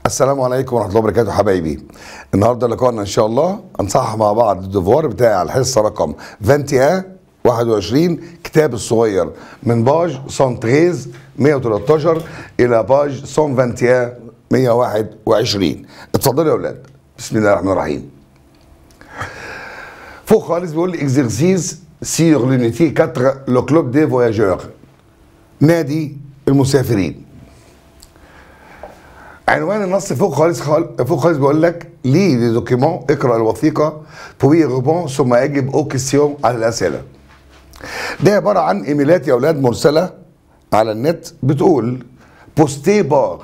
السلام عليكم ورحمه الله وبركاته حبايبي النهارده لقاءنا ان شاء الله هنصحح مع بعض الديفوار بتاع الحصه رقم 21 21 كتاب الصغير من باج 113 113 الى باج 121 121 اتفضلوا يا اولاد بسم الله الرحمن الرحيم فوق خالص بيقول لي اكزرسيز سير لونيتي 4 لو كلوب دي فواياجور نادي المسافرين عنوان النص فوق خالص خال... فوق خالص بيقول لك لي دي دوكيمون اقرا الوثيقه بوي ريبون ثم اجب او كيستيون على الاسئله ده عباره عن ايميلات يا اولاد مرسله على النت بتقول بوستي بار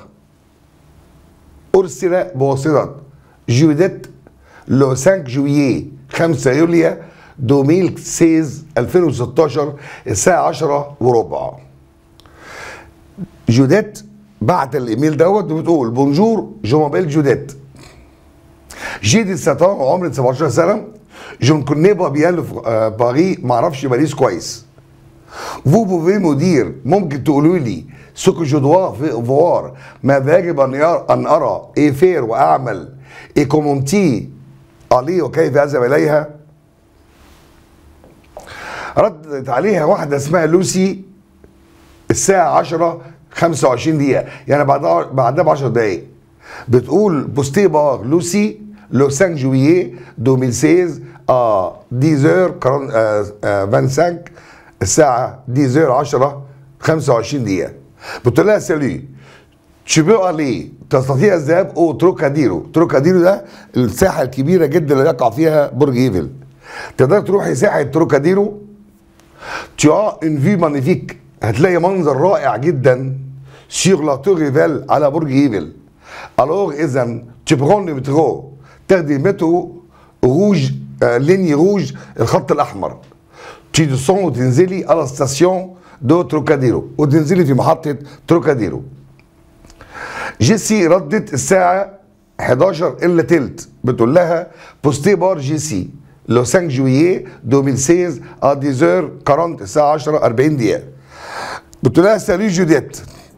ارسل بواسطه جوديت لو 5 جويي 5 يوليو 2016 2016 الساعه 10 وربع جوديت بعت الايميل دوت وبتقول بونجور جو مابيل جوديت جي دي ساتان عمري 17 سنه جو ne connais pas bien le- آه، باريس ما اعرفش باريس كويس فو بوفي مدير ممكن تقولوا لي سوك جو دوا فوار ماذا يجب ان يرى ان ارى ايه فير واعمل ايه كومونتي عليه وكيف اذهب اليها ردت عليها واحده اسمها لوسي الساعة 10 25 دقيقة يعني بعدها بعدها ب 10 دقايق بتقول بوستي بار لوسي لو 5 جويي 2016 اه 10 25 الساعة 10 10 25 دقيقة بتقول لها سالي تشبه عليه تستطيع الذهاب او تروكاديرو تروكاديرو ده الساحة الكبيرة جدا اللي يقع فيها برج ايفل تقدر تروحي ساحة تروكاديرو tu as une vue magnifique هتلاقي منظر رائع جدا sur la tour Eiffel على برج ايفل alors اذا tu prends le métro تاخدي المترو روج آه ليني روج الخط الاحمر tu descends وتنزلي على ستاسيون دو تروكاديرو وتنزلي في محطه تروكاديرو جيسي ردت الساعة 11 إلا تلت بتقول لها بوستي بار جيسي لو 5 جويي 2016 ا 10 40 الساعة 10 40 دقيقة بتقول لها سالي جوديت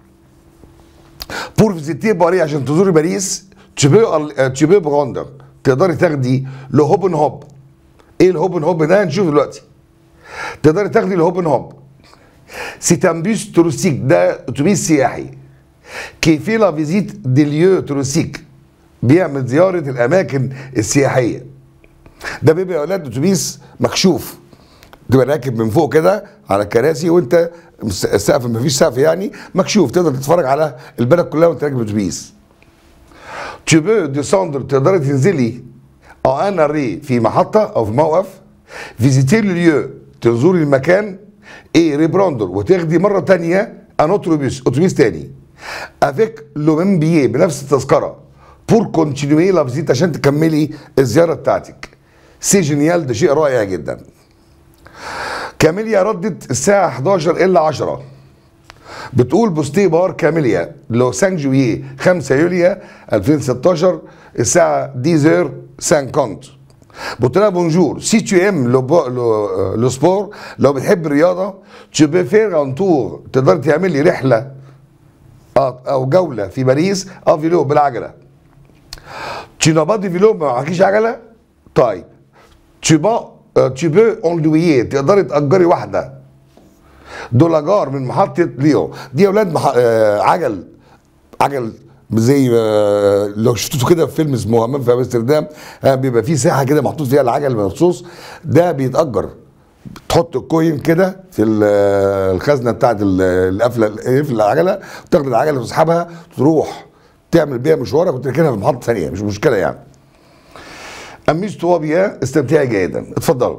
بور فيزيتي باريس عشان تزوري باريس تشبه تشبه براندر تقدري تاخدي لو هوبن هوب ايه الهوبن هوب ده هنشوف دلوقتي تقدري تاخدي الهوبن هوب سيتامبيس تورستيك ده اتوبيس سياحي كيفي لا فيزيت دي ليو تورستيك بيعمل زيارة الأماكن السياحية ده بيبقى يا أولاد أتوبيس مكشوف تبقى راكب من فوق كده على الكراسي وانت مس- السقف مفيش سقف يعني مكشوف تقدر تتفرج على البلد كلها وانت راكب اتوبيس tu peux descendre تقدري تنزلي اه انا ري في محطة او في موقف فيزيتي ليو تزوري المكان ايه ريبراندر وتاخدي مرة تانية ان اوتوبيس اتوبيس تاني افيك لو ميم بيي بنفس التذكرة بور كونتينيوي لا فيزيت عشان تكملي الزيارة بتاعتك سي جينيال ده شيء رائع جدا كاميليا ردت الساعة 11 إلا 10 بتقول بوستي بار كاميليا لو 5 جويي 5 يوليو 2016 الساعة 10 50 قلت لها بونجور سي تو ام لو بو لو, لو سبور لو بتحب الرياضة تو بي فير ان تور تقدر تعملي رحلة آه، او جولة في باريس اه فيلو بالعجلة tu n'as pas de vélo ما معكيش عجلة طيب tu peux euh, tu peux en louer تقدري تأجري واحدة دولاجار من محطة ليو دي يا اولاد مح... آه عجل عجل زي آه لو شفتوا كده في فيلم اسمه همام في امستردام آه بيبقى فيه ساحه كده محطوط فيها العجل مخصوص ده بيتأجر تحط الكوين كده في ال- آه، الخزنه بتاعت ال- القفله القفل العجله وتاخد العجله وتسحبها تروح تعمل بيها مشوارك وتركنها في محطه ثانيه مش مشكله يعني اميز بيها استمتعي جيدا اتفضلوا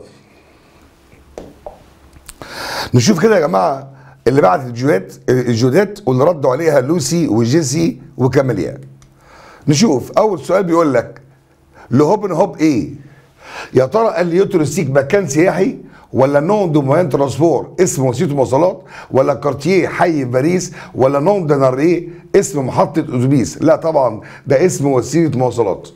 نشوف كده يا جماعه اللي بعت الجودات الجودات واللي ردوا عليها لوسي وجيسي وكاميليا نشوف اول سؤال بيقول لك لهوبن هوب ايه يا ترى اليوتروسيك مكان سياحي ولا نون دو موان ترانسبور اسم وسيله مواصلات ولا كارتيه حي في باريس ولا نون دناريه اسم محطه اتوبيس لا طبعا ده اسم وسيله مواصلات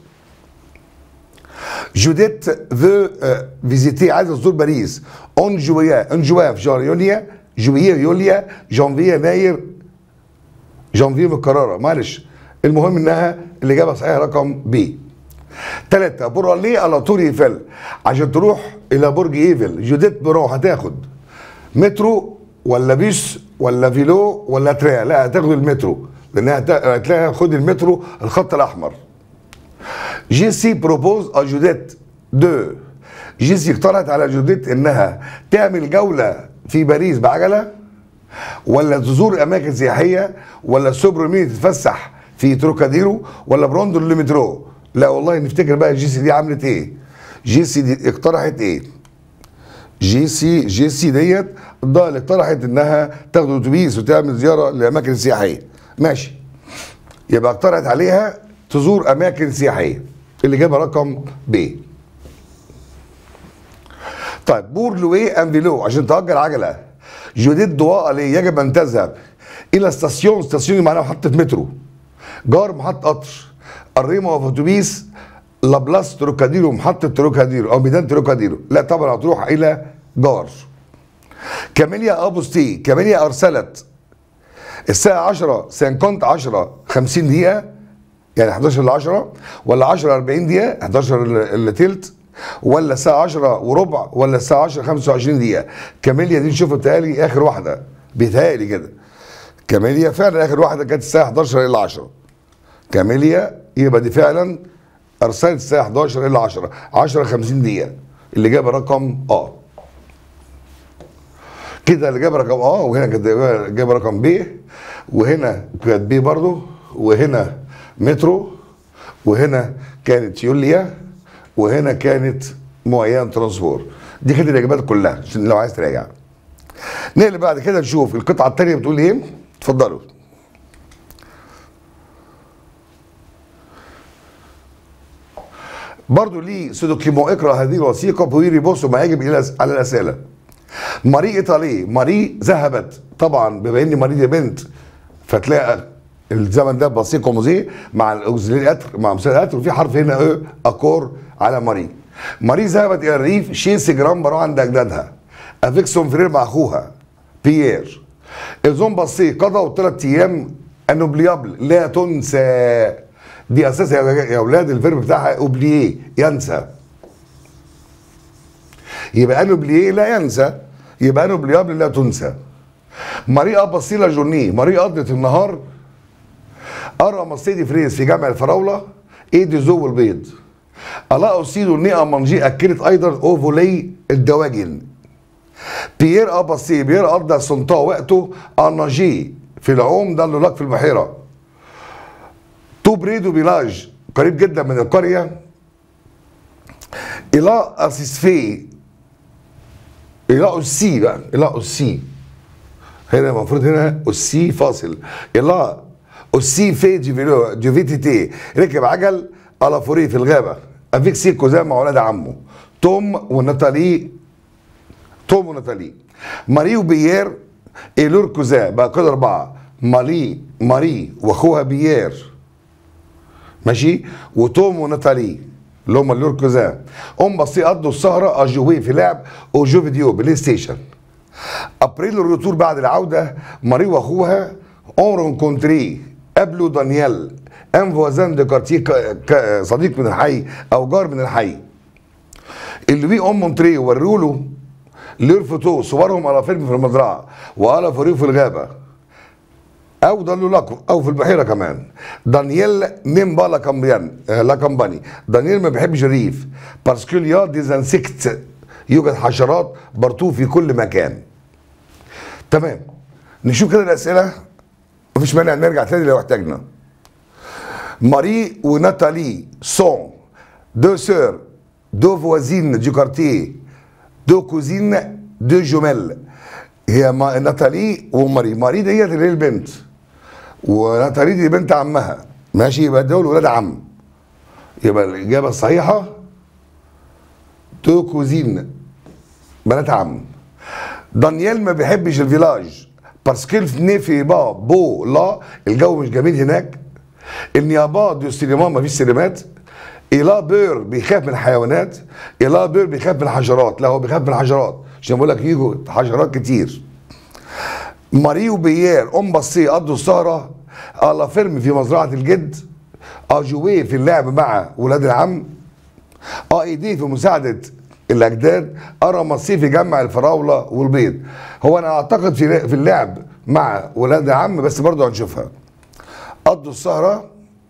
جوديت فو فيزيتي عايزه تزور باريس اون جويا اون جويا في شهر يوليو جويا يوليا جانفي يناير جانفي مكرره معلش المهم انها الاجابه الصحيحه رقم ب ثلاثة بوراليه على طول ايفل عشان تروح الى برج ايفل جوديت برو هتاخد مترو ولا بيس ولا فيلو ولا تريا لا هتاخد المترو لانها هت- هتلاقي خد المترو الخط الاحمر جي سي بروبوز ا جوديت دو جي سي اقترحت على جوديت انها تعمل جوله في باريس بعجله ولا تزور اماكن سياحيه ولا سوبر تتفسح في تروكاديرو ولا براندو لمترو لا والله نفتكر بقى جي سي دي عملت ايه جي سي دي اقترحت ايه جي سي جي سي ديت ده اللي اقترحت انها تاخد اتوبيس وتعمل زياره لاماكن سياحيه ماشي يبقى اقترحت عليها تزور اماكن سياحيه الاجابه رقم ب طيب بور لوي ان فيلو عشان تأجر عجله جوديت دواء ليه يجب ان تذهب الى ستاسيون ستاسيون معناها محطه مترو جار محطه قطر الريمو في اتوبيس لابلاس تروكاديرو محطه تروكاديرو او ميدان تروكاديرو لا طبعا هتروح الى جار كاميليا ابوستي كاميليا ارسلت الساعه 10 50 10 50 دقيقه يعني 11 ل 10 ولا 10 40 دقيقه 11 الا تلت ولا الساعه 10 وربع ولا الساعه 10 25 دقيقه كاميليا دي نشوفها بتهيألي اخر واحده بيتهيألي كده كاميليا فعلا اخر واحده كانت الساعه 11 الا 10 كاميليا يبقى دي فعلا ارسلت الساعه 11 الا 10 10 50 دقيقه الاجابه رقم اه كده الاجابه رقم اه وهنا كانت الاجابه رقم ب وهنا كانت ب برضو وهنا مترو وهنا كانت يوليا وهنا كانت مويان ترانسبور دي كانت الاجابات كلها عشان لو عايز تراجع نقلب بعد كده نشوف القطعه الثانيه بتقول ايه اتفضلوا برضو ليه سودوكيمو اقرا هذه الوثيقه بويري بصوا ما يجب الى على الاسئله ماري ايطالي ماري ذهبت طبعا بما ان ماري دي بنت فتلاقي الزمن ده بسيط موزيه مع الاوكسيلير اتر مع مثال اتر وفي حرف هنا او اكور على ماري ماري ذهبت الى الريف شيس جرام برو عند اجدادها افيك سونفرير مع اخوها بيير الزون بصي قضوا ثلاث ايام انوبليابل لا تنسى دي اساس يا يا اولاد الفيرب بتاعها اوبلييه ينسى يبقى انوبلييه لا ينسى يبقى انوبليابل لا تنسى ماري بصيله جورني ماري قضت النهار ارى مصيدي فريز في جامع الفراوله ايه دي زو البيض الا اوسيدو ني امانجي اكلت ايضا اوفولي الدواجن بيير اباسي بيير قضى سنطا وقته اناجي في العوم ده اللي لك في البحيره تو بريدو فيلاج قريب جدا من القريه الى اسيسفي الى اوسي بقى الى اوسي هنا المفروض هنا اوسي فاصل الى اوسي في دي فيلو دي في تي تي ركب عجل على فوري في الغابه افيك سيكو زي مع ولاد عمه توم وناتالي توم وناتالي ماري وبيير ايلور كوزا بقى كده اربعه ماري ماري واخوها بيير ماشي وتوم وناتالي اللي هم اللور كوزا ام بصي قضوا السهره اجوي في لعب اوجو فيديو بلاي ستيشن ابريل الرتور بعد العوده ماري واخوها اون رونكونتري قابلوا دانيال ان فوازان دي كارتيه صديق من الحي او جار من الحي اللي بيه ام مونتري وروا له لير فوتو صورهم على فيلم في المزرعه وعلى فريق في الغابه او ضلوا لكم او في البحيره كمان دانييل نيمبا لا كامبيان لا كامباني دانييل ما بيحبش الريف باسكو يا ديزانسكت يوجد حشرات برتو في كل مكان تمام نشوف كده الاسئله مفيش مانع نرجع تاني لو احتاجنا ماري وناتالي سون دو سور دو فوازين دو كارتيه دو كوزين دو جمل هي ما ناتالي وماري ماري ديت اللي هي البنت وناتالي دي بنت عمها ماشي يبقى دول ولاد عم يبقى الاجابه الصحيحه دو كوزين بنات عم دانيال ما بيحبش الفيلاج باسكو في با بو لا الجو مش جميل هناك النيابا دو سينما ما فيش سينمات إلا بير بيخاف من الحيوانات إلا بير بيخاف من الحشرات لا هو بيخاف من الحشرات عشان بقول لك يجوا حشرات كتير ماري وبيير ام بصي قضوا السهره الا فيلم في مزرعه الجد اجوي في اللعب مع ولاد العم ايدي في مساعده الاجداد ارى مصي في جمع الفراوله والبيض هو انا اعتقد في في اللعب مع ولاد العم بس برضه هنشوفها قضوا السهره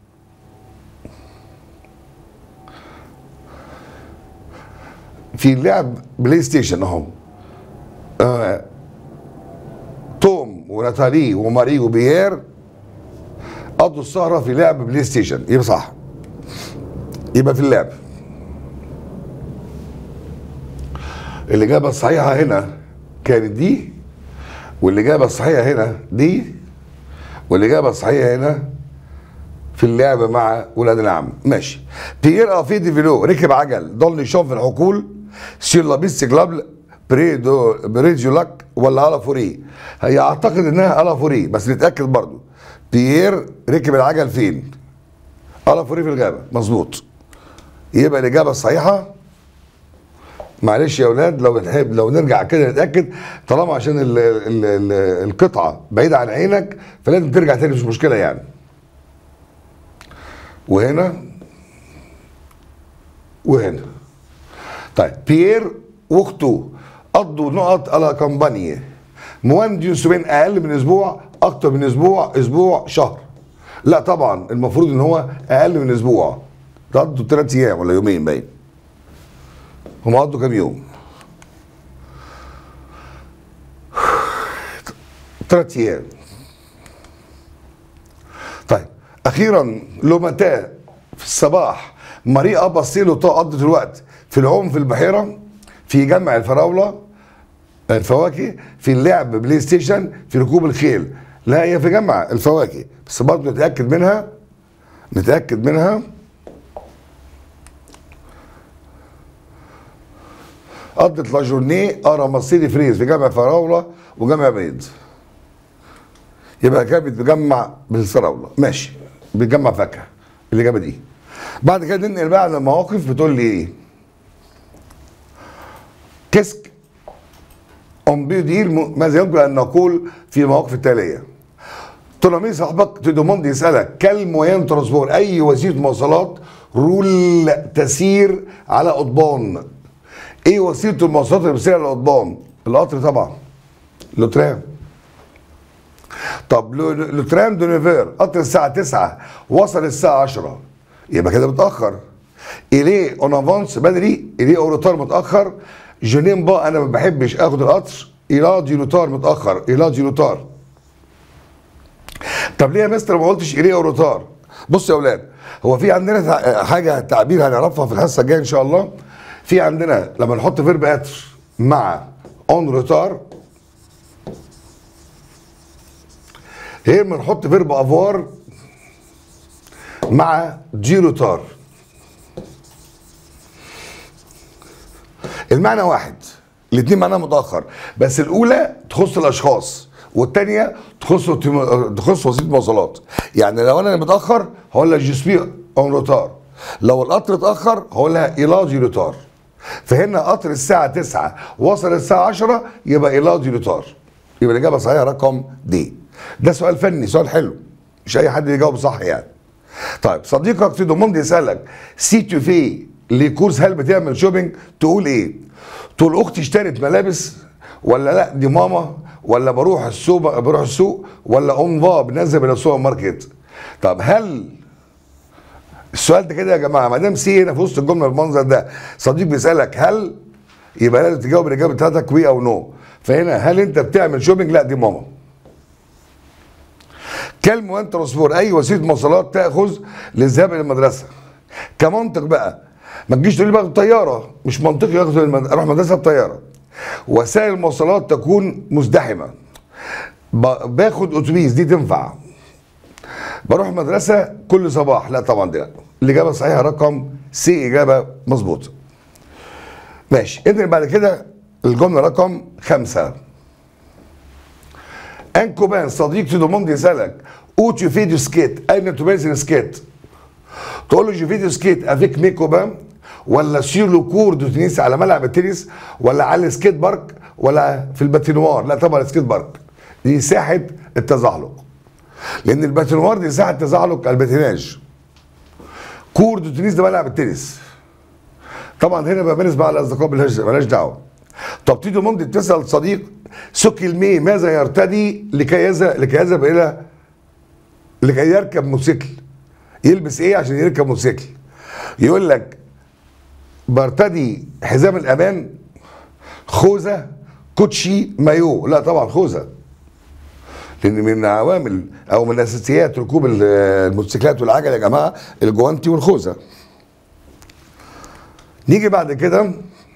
في لعب بلاي ستيشن اهو آه توم وناتالي وماري وبيير قضوا السهره في لعب بلاي ستيشن يبقى صح يبقى في اللعب الإجابة الصحيحة هنا كانت دي والإجابة الصحيحة هنا دي والإجابة الصحيحة هنا في اللعب مع ولاد العم ماشي بيير افي دي فيلو ركب عجل ضل يشوف في الحقول سير لابيس كلابل بري دو بريجيو لاك ولا الا فوري هي اعتقد انها الا فوري بس نتاكد برضو بيير ركب العجل فين الا فوري في الغابه مظبوط يبقى الاجابه الصحيحه معلش يا اولاد لو نحب لو نرجع كده نتاكد طالما عشان ال ال ال القطعه بعيده عن عينك فلازم ترجع تاني مش مشكله يعني وهنا وهنا طيب بيير واخته قضوا نقط على كامبانيه موان دي يوسفين اقل من اسبوع اكتر من اسبوع اسبوع شهر لا طبعا المفروض ان هو اقل من اسبوع ده قضوا ثلاث ايام ولا يومين باين هم قضوا كام يوم ثلاث ايام طيب اخيرا لومتا في الصباح ماري ابا سيلو قضت الوقت في العوم في البحيره في جمع الفراوله الفواكه في اللعب بلاي ستيشن في ركوب الخيل لا هي في جمع الفواكه بس برضه نتاكد منها نتاكد منها قضت لا جورنيه ارى مصيري فريز في جمع فراوله وجمع بيض يبقى كانت بتجمع بالفراوله ماشي بتجمع فاكهه الاجابه دي بعد كده ننقل بقى على المواقف بتقول لي ايه كسك اون بيدير ماذا يمكن ان نقول في المواقف التاليه تلاميذ صاحبك تدوموند يسالك كل موين ترانسبور اي وسيله مواصلات رول تسير على قضبان ايه وسيله المواصلات اللي بتسير على قضبان القطر طبعا لوترام طب لو- لوترام دو نيفير قطر الساعه 9 وصل الساعه 10 يبقى كده متاخر اليه اون افانس بدري اليه اوروتار متاخر جونين با انا ما بحبش اخد القطر الى دي لوتار متاخر الى دي لوتار طب ليه يا مستر ما قلتش اليه اوروتار بص يا اولاد هو في عندنا تع- حاجه تعبير هنعرفها في الحصه الجايه ان شاء الله في عندنا لما نحط فيرب اتر مع اون روتار غير ما نحط فيرب افوار مع دي روتار المعنى واحد الاثنين معناها متاخر بس الاولى تخص الاشخاص والثانيه تخص تخص وسيله مواصلات يعني لو انا متاخر هقول لها جسبي اون روتار لو القطر اتاخر هقول لها ايلاجي روتار فهنا قطر الساعه 9 وصل الساعه 10 يبقى ايلاجي روتار يبقى الاجابه الصحيحه رقم دي ده سؤال فني سؤال حلو مش اي حد يجاوب صح يعني طيب صديقك في دوموند يسالك سي تو في لكورس هل بتعمل شوبينج تقول ايه؟ تقول اختي اشترت ملابس ولا لا دي ماما ولا بروح السوق بروح السوق ولا اون فا بنزل الى السوبر ماركت طب هل السؤال ده كده يا جماعه ما دام سي هنا في وسط الجمله بالمنظر ده صديق بيسالك هل يبقى لازم تجاوب الاجابه بتاعتك وي او نو فهنا هل انت بتعمل شوبينج لا دي ماما كلمة وانت ترانسبور اي وسيله مواصلات تاخذ للذهاب الى المدرسه كمنطق بقى ما تجيش تقول لي بقى الطياره مش منطقي اخذ المد... اروح مدرسه بطياره وسائل المواصلات تكون مزدحمه ب... باخد اتوبيس دي تنفع بروح مدرسه كل صباح لا طبعا دي لا الاجابه الصحيحه رقم سي اجابه مظبوطه ماشي انت بعد كده الجمله رقم خمسه ان كوبان صديق تدوموند يسالك او tu fais du skate اين تمارس السكيت تقول له جو في دو سكيت افيك مي كوبان ولا سير لو كور دو تنس على ملعب التنس ولا على السكيت بارك ولا في الباتينوار لا طبعا السكيت بارك دي ساحه التزحلق لان الباتينوار دي ساحه تزعلق الباتيناج كور دو تونس ده ملعب التنس طبعا هنا بمارس مع الاصدقاء ملهاش ملهاش دعوه طب تيجي ممضي بتسال صديق سكي المي ماذا يرتدي لكي يذهب لكي يذهب الى لكي يركب موتوسيكل يلبس ايه عشان يركب موتوسيكل يقول لك برتدي حزام الامان خوذه كوتشي مايو لا طبعا خوذه لان من عوامل او من اساسيات ركوب ال- الموتوسيكلات والعجل يا جماعه الجوانتي والخوذه نيجي بعد كده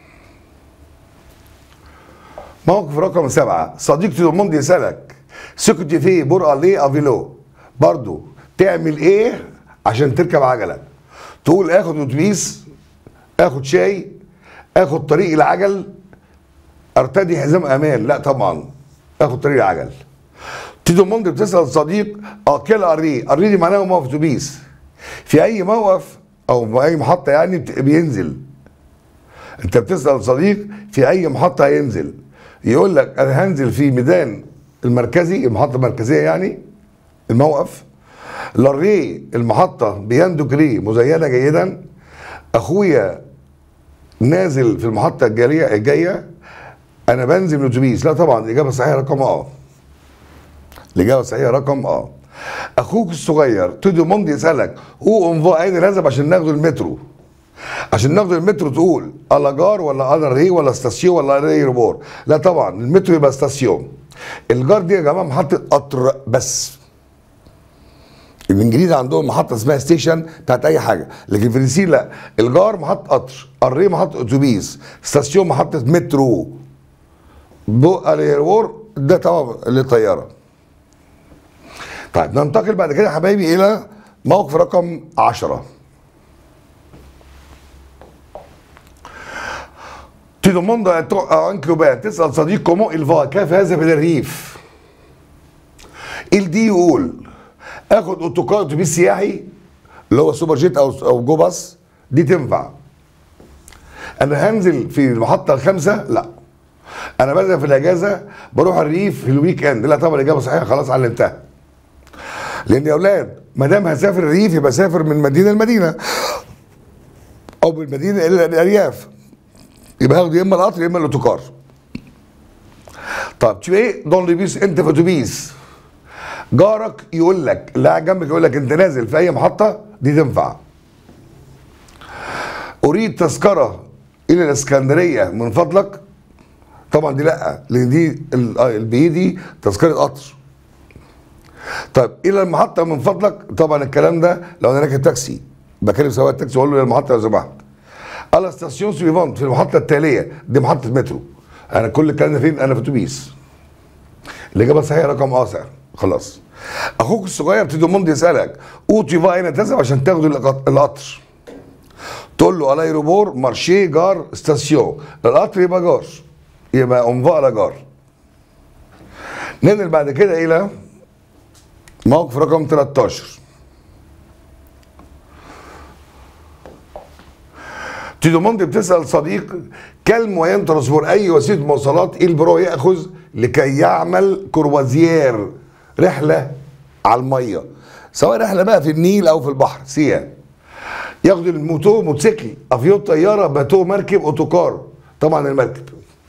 موقف رقم سبعة صديق تيدوموند يسألك سكت في بور ليه افيلو برضو تعمل ايه عشان تركب عجلة تقول اخد اتوبيس اخد شاي اخد طريق العجل ارتدي حزام امان لا طبعا اخد طريق العجل تيدوموند بتسأل صديق اه كلا اري اري دي معناها موقف اتوبيس في اي موقف او في اي محطة يعني بت- بينزل انت بتسال صديق في اي محطه هينزل يقول لك انا هنزل في ميدان المركزي المحطه المركزيه يعني الموقف لاري المحطه بياندو كري مزينه جيدا اخويا نازل في المحطه الجايه الجايه انا بنزل من الاتوبيس لا طبعا الاجابه الصحيحه رقم اه الاجابه الصحيحه رقم اه اخوك الصغير تودي موند يسالك هو انفا اين نذهب عشان ناخد المترو عشان ناخد المترو تقول الاجار ولا على ري ولا ستاسيون ولا ري ريبور لا طبعا المترو يبقى ستاسيون الجار دي يا جماعه محطه قطر بس الانجليزي عندهم محطه اسمها ستيشن بتاعت اي حاجه لكن في الفرنسيين لا الجار محطه قطر الري محطه اتوبيس ستاسيون محطه مترو بو اليرور ده طبعا للطياره طيب ننتقل بعد كده يا حبايبي الى موقف رقم 10 Tu demandes à, ton- à un cubain تسأل صديق comment il va كيف يذهب إلى الريف il دي يقول اخد اوتوكار اتوبيس سياحي اللي هو سوبر جيت او او جو باص دي تنفع انا هنزل في المحطه الخامسه لا انا بنزل في الاجازه بروح الريف في الويك اند لا طبعا الاجابه صحيحه خلاص علمتها لان يا اولاد ما دام هسافر الريف يبقى سافر من مدينه لمدينه او من مدينه الى الارياف يبقى هاخد يا اما القطر يا اما الاوتوكار طب تشوف ايه دون لبيس انت في اتوبيس جارك يقول لك اللي قاعد جنبك يقول لك انت نازل في اي محطه دي تنفع اريد تذكره الى الاسكندريه من فضلك طبعا دي لا لان دي ال- آه، البي دي تذكره قطر طيب الى المحطه من فضلك طبعا الكلام ده لو انا راكب تاكسي بكلم سواق التاكسي اقول له الى المحطه لو سمحت على ستاسيون سويفونت في المحطه التاليه دي محطه مترو انا كل الكلام ده فين انا في اتوبيس الاجابه الصحيحه رقم اه سعر خلاص اخوك الصغير تيجي موند يسالك اوتي فا اين تذهب عشان تاخد القط- القطر تقول له الايروبور مارشي جار ستاسيون القطر يبقى جار يبقى اونفا على جار ننقل بعد كده الى موقف رقم 13 تيدوموند بتسال صديق كلم وين ترانسبور اي وسيله مواصلات ايه البرو ياخذ لكي يعمل كروازير رحله على الميه سواء رحله بقى في النيل او في البحر سيا ياخد الموتو موتوسيكل افيون طياره باتو مركب اوتوكار طبعا المركب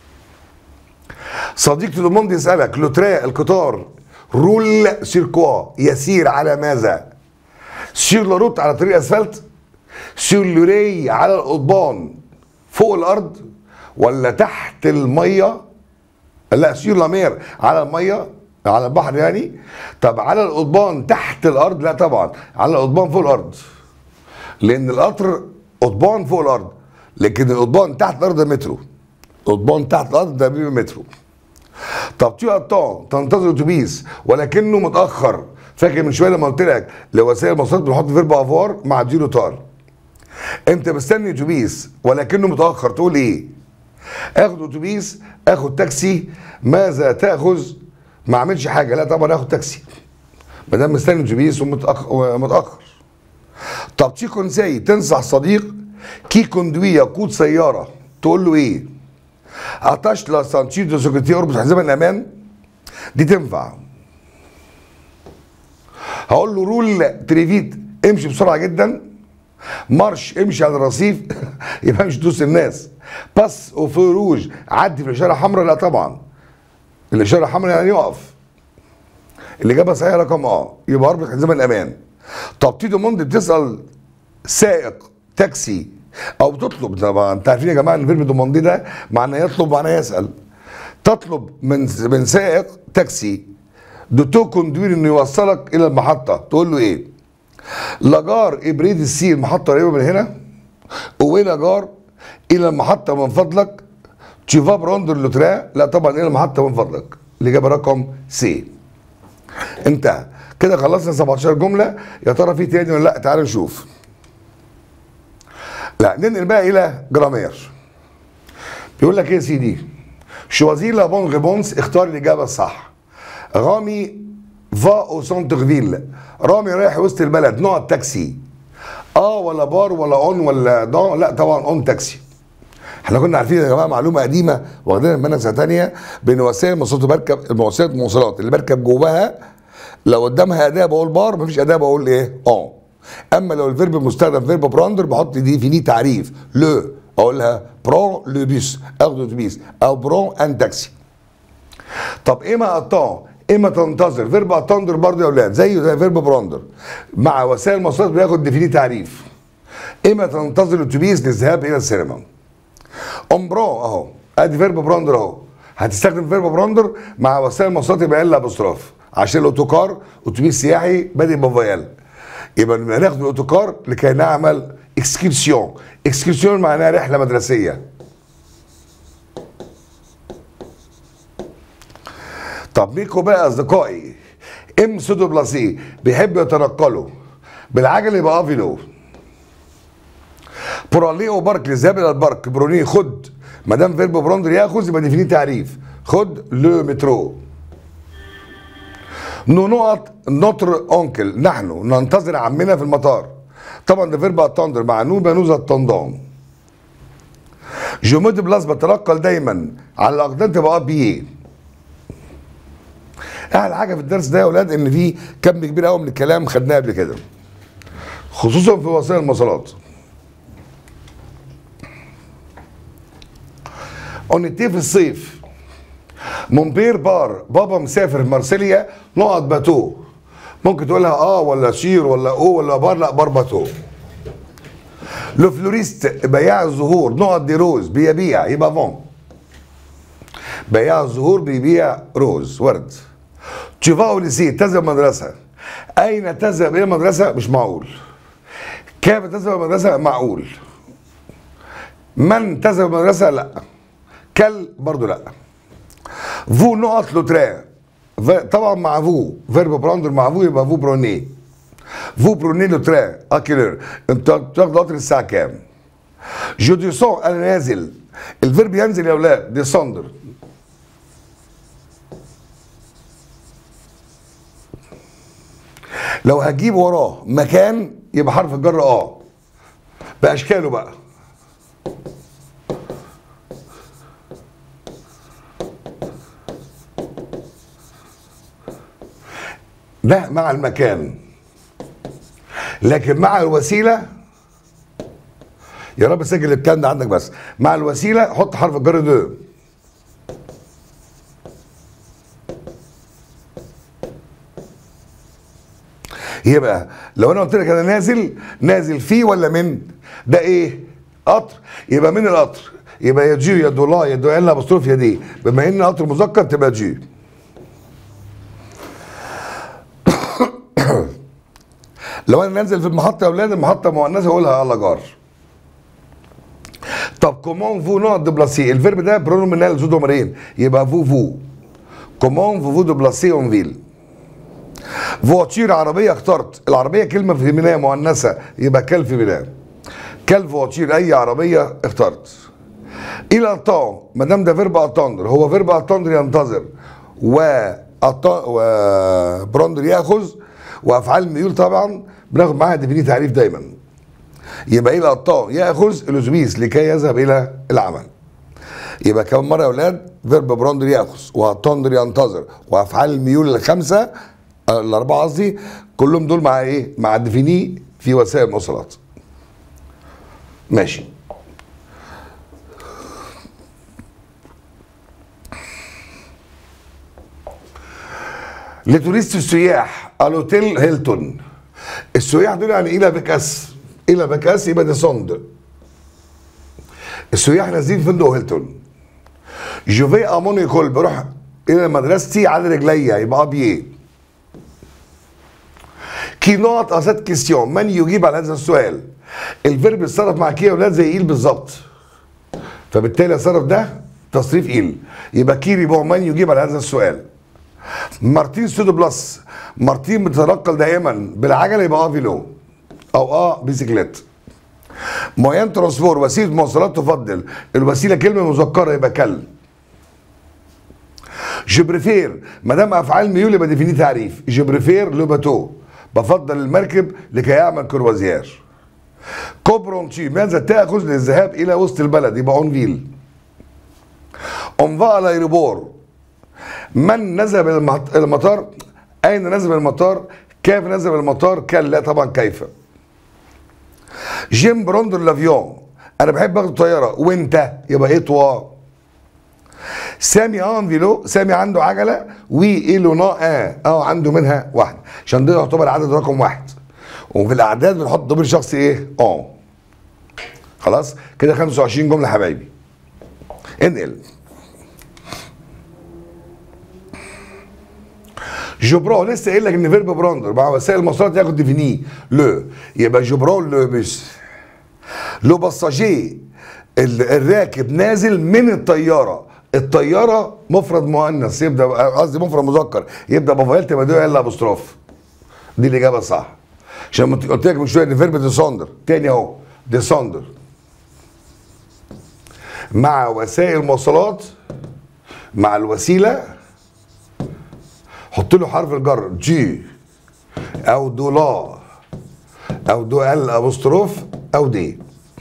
صديق تيدوموند يسالك لوترا القطار رول سيركوا يسير على ماذا؟ سير لاروت على طريق اسفلت سير لوري على القضبان فوق الارض ولا تحت الميه لا سير لامير على الميه على البحر يعني طب على القضبان تحت الارض لا طبعا على القضبان فوق الارض لان القطر قضبان فوق الارض لكن القضبان تحت الارض ده مترو قضبان تحت الارض ده بيبقى مترو طب تو اتون تنتظر اتوبيس ولكنه متاخر فاكر من شويه لما قلت لك لوسائل المواصلات بنحط فيرب افوار مع ديرو تار انت مستني اتوبيس ولكنه متاخر تقول ايه اخد اتوبيس اخد تاكسي ماذا تاخذ ما اعملش حاجه لا طبعا اخد تاكسي ما دام مستني اتوبيس ومتاخر ومتاخر طب تي كونساي تنصح صديق كي كوندوي يقود سياره تقول له ايه اتاش لا سانتير دو سكرتير اربط حزام الامان دي تنفع هقول له رول تريفيت امشي بسرعه جدا مارش امشي على الرصيف يبقى مش دوس الناس باس وفروج عدي في الاشاره حمراء لا طبعا الاشاره حمراء يعني يقف الاجابه صحيحه رقم اه يبقى اربط حزام الامان طب تيدو موند بتسال سائق تاكسي او بتطلب طبعا انت عارفين يا جماعه ان فيرب دوموندي ده معناه يطلب معناه يسال تطلب من من سائق تاكسي دوتو كوندوير انه يوصلك الى المحطه تقول له ايه لاجار ابريد السي المحطه قريبه من هنا اوي لاجار الى المحطه من فضلك تشيفا براندر لوترا لا طبعا الى المحطه من فضلك الاجابه رقم سي انتهى كده خلصنا 17 جمله يا ترى في تاني ولا لا تعال نشوف لا ننقل بقى الى جرامير بيقول لك ايه يا سيدي شوازي لا بون ريبونس اختار الاجابه الصح رامي فا او سنتر فيل رامي رايح وسط البلد نوع التاكسي اه ولا بار ولا اون ولا دون لا طبعا اون تاكسي احنا كنا عارفين يا جماعه معلومه قديمه واخدينها منها سنه ثانيه بين وسائل المواصلات بركب وسائل المواصلات اللي بركب جواها لو قدامها اداه بقول بار مفيش اداه بقول ايه اه اما لو الفيرب مستخدم فيرب براندر بحط دي فيني تعريف لو اقولها برون لو بيس اخد اتوبيس او برون ان تاكسي طب ايه ما اتون اما تنتظر فيرب اتندر برضه يا اولاد زيه زي فيرب براندر مع وسائل المواصلات بياخد ديفيني تعريف اما تنتظر الاتوبيس للذهاب الى السينما امبرون اهو ادي فيرب براندر اهو هتستخدم فيرب براندر مع وسائل المواصلات يبقى ال ابوستراف عشان الاوتوكار اتوبيس سياحي بادئ بفيال يبقى ناخد الاوتوكار لكي نعمل اكسكرسيون اكسكرسيون معناها رحله مدرسيه طب ميكو بقى اصدقائي ام سودو بلاسي بيحبوا يتنقلوا بالعجل يبقى افيلو براليو بارك للذهاب الى البارك بروني خد ما دام فيرب براندر ياخذ يبقى ديفيني تعريف خد لو مترو نو نقط نوتر اونكل نحن ننتظر عمنا في المطار طبعا ده فيرب اتندر مع نو بنوز التندون جومود بلاس بتنقل دايما على الاقدام تبقى بي احلى حاجه في الدرس ده يا اولاد ان في كم كبير قوي من الكلام خدناه قبل كده خصوصا في وسائل المواصلات اونيتي في الصيف مونبير بار بابا مسافر في مارسيليا نقط باتو ممكن تقولها اه ولا شير ولا او ولا بار لا بار باتو لو فلوريست بياع الزهور نقط دي روز بيبيع يبقى فون بياع الزهور بيبيع روز ورد تشيفاو لسي تذهب مدرسة أين تذهب إلى المدرسة مش معقول كيف تذهب المدرسة معقول من تذهب المدرسة لا كل برضو لا فو نقط لوترا طبعا مع فو فيرب براندر مع فو يبقى فو بروني فو بروني لوترا اكيلر انت بتاخد قطر الساعة كام جو ديسون انا نازل الفيرب ينزل يا اولاد ديسوندر لو هجيب وراه مكان يبقى حرف الجر اه باشكاله بقى ده مع المكان لكن مع الوسيله يا رب سجل الكلام ده عندك بس مع الوسيله حط حرف الجر دو يبقى لو انا قلت لك انا نازل نازل فيه ولا من ده ايه قطر يبقى من القطر يبقى يا جي يا دولا يا دو ال ابوستروف يا دي بما ان قطر مذكر تبقى جي لو انا نازل في المحطه يا اولاد المحطه مؤنثه اقولها الله جار طب كومون فو نوع ديبلاسي الفيرب ده برونومينال زو دومرين يبقى فو فو كومون فو فو ديبلاسي اون فيل فواتير عربيه اخترت العربيه كلمه فيمينيه مؤنثه يبقى كل فيمينيه كل فواتير اي عربيه اخترت الى الطاو ما دام ده فيرب اتندر هو فيرب اتندر ينتظر و وبراندر ياخذ وافعال الميول طبعا بناخد معاها ديفيني تعريف دايما يبقى الى الطاو ياخذ الاتوبيس لكي يذهب الى العمل يبقى كم مره يا اولاد فيرب براندر ياخذ واتندر ينتظر وافعال الميول الخمسه آه، الاربعه قصدي كلهم دول مع ايه مع ديفيني في وسائل المواصلات ماشي لتوريست السياح الاوتيل هيلتون السياح دول يعني الى بكاس الى بكاس يبقى ديسوند السياح نازلين فندق هيلتون جوفي امون يقول بروح الى مدرستي على رجليا يبقى ابيه كي نوت اسات كيستيون من يجيب على هذا السؤال الفيرب يتصرف مع كي يا اولاد زي ايل بالظبط فبالتالي الصرف ده تصريف ايل يبقى كي ريبون من يجيب على هذا السؤال مارتين سودو بلس مارتين بتتنقل دائما بالعجله يبقى اه فيلو او اه بيسيكليت موين ترانسبور وسيله مواصلات تفضل الوسيله كلمه مذكره يبقى كل جبريفير ما دام افعال ميول يبقى ديفيني تعريف جبريفير لو باتو بفضل المركب لكي يعمل كروازير كوبرونتي ماذا تاخذ للذهاب الى وسط البلد يبقى اونفيل اونفا الايروبور من نزل من المطار اين نزل من المطار كيف نزل من المطار كان لا طبعا كيف جيم بروندر لافيون انا بحب اخد الطياره وانت يبقى ايه طوا سامي ان فيلو سامي عنده عجله وإيلونا اه اه عنده منها واحده عشان ده يعتبر عدد رقم واحد وفي الاعداد بنحط ضمير شخصي ايه اه خلاص كده 25 جمله حبايبي انقل جبران لسه قايل لك ان فيرب براندر مع وسائل المواصلات ياخد ديفيني لو يبقى جبران لو بس لو باساجي الراكب نازل من الطياره الطياره مفرد مؤنث يبدا قصدي مفرد مذكر يبدا بفايل تبقى دي الا ابوستروف دي الاجابه الصح عشان ما قلت لك من شويه ان فيرب ديسوندر تاني اهو ديسوندر مع وسائل المواصلات مع الوسيله حط له حرف الجر جي او دولار او دو ال ابوستروف او دي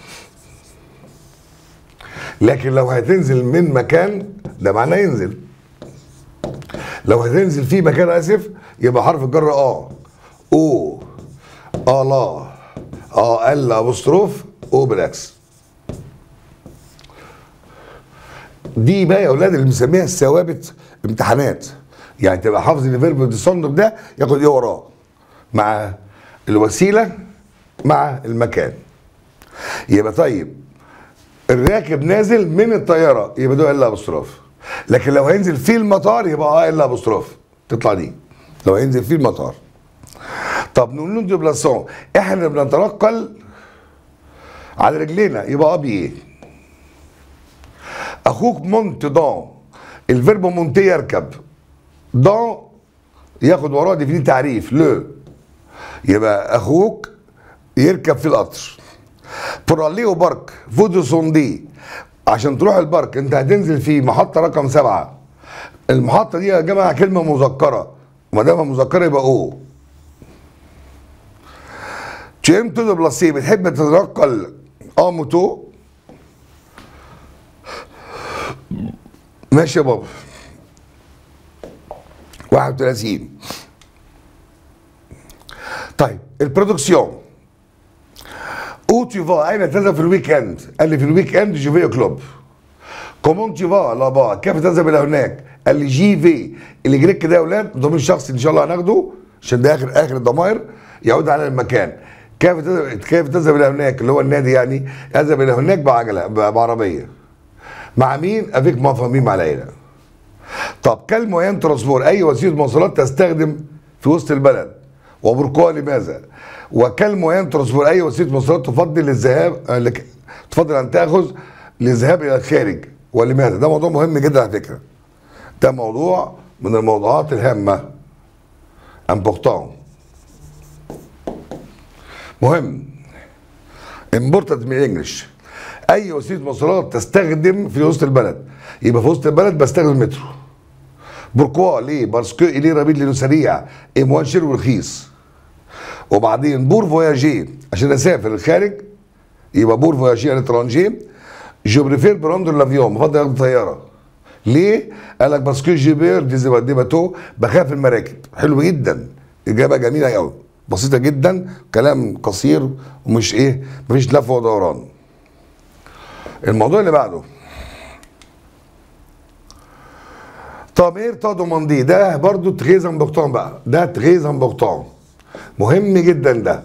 لكن لو هتنزل من مكان ده معناه ينزل لو هتنزل في مكان اسف يبقى حرف الجر اه او اه لا اه ال ابوستروف او بالعكس دي بقى يا اولاد اللي بنسميها الثوابت امتحانات يعني تبقى حافظ ان فيرب ديسوندر ده ياخد ايه وراه مع الوسيله مع المكان يبقى طيب الراكب نازل من الطياره يبقى ده الا ابوستروف لكن لو هينزل في المطار يبقى اه الا ابوستروف تطلع دي لو هينزل في المطار طب نقول له ديبلاسون احنا بنتنقل على رجلينا يبقى اه بايه اخوك مونت دون الفيرب مونتي يركب دون ياخد وراه دي في تعريف لو يبقى اخوك يركب في القطر براليو بارك فودو سوندي عشان تروح البارك انت هتنزل في محطه رقم سبعه المحطه دي يا جماعه كلمه مذكره وما دام مذكره يبقى او تشيم تو دو بلاسي بتحب تتنقل اه موتو ماشي يا بابا 31 طيب البرودكسيون او tu vas اين تذهب في الويك اند؟ قال لي في الويك اند جو في كلوب كومون tu vas là كيف تذهب الى هناك؟ قال لي جي في اللي جريك ده يا اولاد ضمير شخصي ان شاء الله هناخده عشان ده اخر اخر الضمائر يعود على المكان كيف تذهب كيف تذهب الى هناك اللي هو النادي يعني اذهب الى هناك بعجله بعربيه مع مين؟ افيك ما فاهمين مع العيله طب كلمة ين ترانسبور أي وسيلة مواصلات تستخدم في وسط البلد وبركوها لماذا؟ وكلمة ين ترانسبور أي وسيلة مواصلات تفضل للذهاب آه، لك... تفضل أن تأخذ للذهاب إلى الخارج ولماذا؟ ده موضوع مهم جدا على فكرة ده موضوع من الموضوعات الهامة important مهم important من انجلش اي وسيله مواصلات تستخدم في وسط البلد يبقى في وسط البلد بستخدم مترو بوركوا ليه باسكو اليه رابيد لانه سريع ايه مؤشر ورخيص وبعدين بور فواياجي عشان اسافر الخارج يبقى بور فواياجي على ترانجي جو بريفير بروندر لافيون بفضل اخد طياره ليه؟ قال لك باسكو جيبير دي دي باتو بخاف المراكب حلو جدا اجابه جميله قوي بسيطه جدا كلام قصير ومش ايه مفيش لف ودوران الموضوع اللي بعده طامير تادوماندي ده برضو تريز امبورتون بقى ده تريز امبورتون مهم جدا ده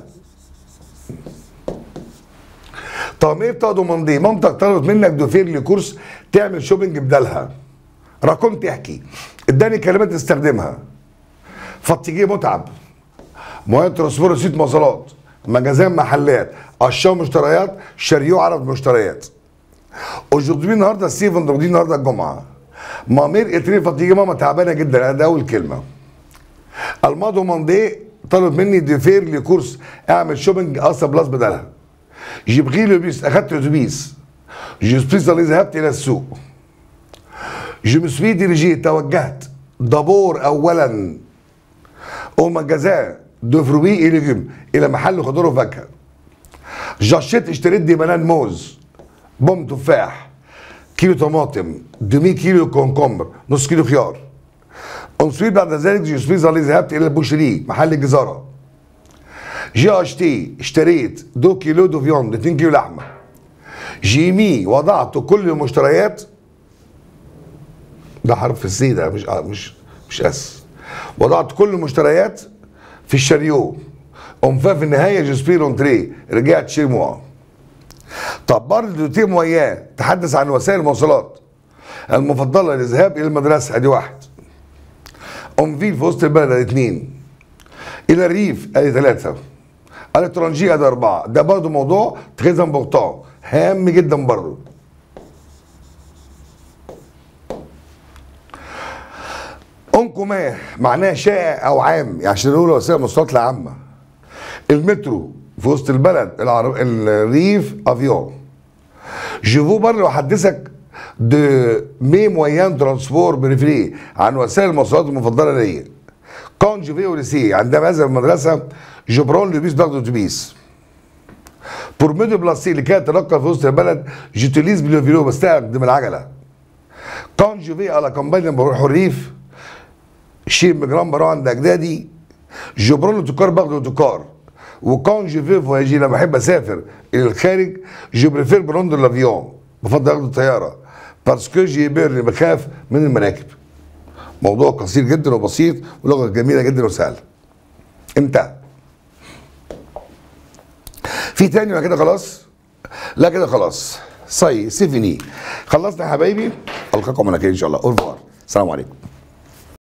طامير تادوماندي مامتك طلبت منك دوفير لكورس تعمل شوبينج بدالها رقم تحكي اداني كلمات تستخدمها فتيجي متعب مواد ترانسبور رصيد مواصلات مجازان محلات اشياء مشتريات شريو عرض مشتريات اجودي النهارده السي فندردي النهارده الجمعه مامير اتري فتيجي ماما تعبانه جدا ده اول كلمه الماضو ماندي طلب مني ديفير لكورس اعمل شوبينج اصلا بلاس بدلها جيبغي لو بيس اخدت اتوبيس جو سبيس ذهبت الى السوق جو مسوي ديريجي توجهت دابور اولا او مجازاه دو فروي اي ليجيوم الى محل خضار وفاكهه جاشيت اشتريت دي بنان موز بوم تفاح كيلو طماطم دمي كيلو كونكمبر نص كيلو خيار انسويت بعد ذلك جو سوي زالي ذهبت الى البوشري محل الجزاره جي اشتي اشتريت دو كيلو دو فيوند 2 كيلو لحمه جيمي وضعت كل المشتريات ده حرف السي ده مش مش مش اس وضعت كل المشتريات في الشاريو قمفا في النهايه جسبير اونتري رجعت شي موا طب برضه دوتي موياه تحدث عن وسائل المواصلات المفضله للذهاب الى المدرسه ادي واحد اونفيل في وسط البلد ادي اثنين الى الريف ادي ثلاثه الاترانجي ادي اربعه ده برضه موضوع تريز امبورتون هام جدا برضه انكوما معناها شائع او عام يعني عشان نقول وسائل المواصلات العامه المترو في وسط البلد العرب الريف افيون جيفو برضه احدثك دو مي مويان ترانسبور بريفري عن وسائل المواصلات المفضله ليا كون جو في وليسي عندما اذهب المدرسه جبران لوبيس باخد اتوبيس بور ميدو بلاستي اللي كانت تنقل في وسط البلد جوتيليز بلو فيلو بستخدم العجله كون جو في على كامبانيا بروح الريف شيء مجرام بروح عند اجدادي جبران تكار باخد تكار وكون جو في فواجي لما بحب اسافر الى الخارج جو بريفير بروندو لافيون بفضل اخد الطياره باسكو جي بيرني بخاف من المراكب موضوع قصير جدا وبسيط ولغه جميله جدا وسهله انتهى في تاني ولا كده خلاص لا كده خلاص صي سيفيني خلصنا يا حبايبي القاكم على خير ان شاء الله اورفوار السلام عليكم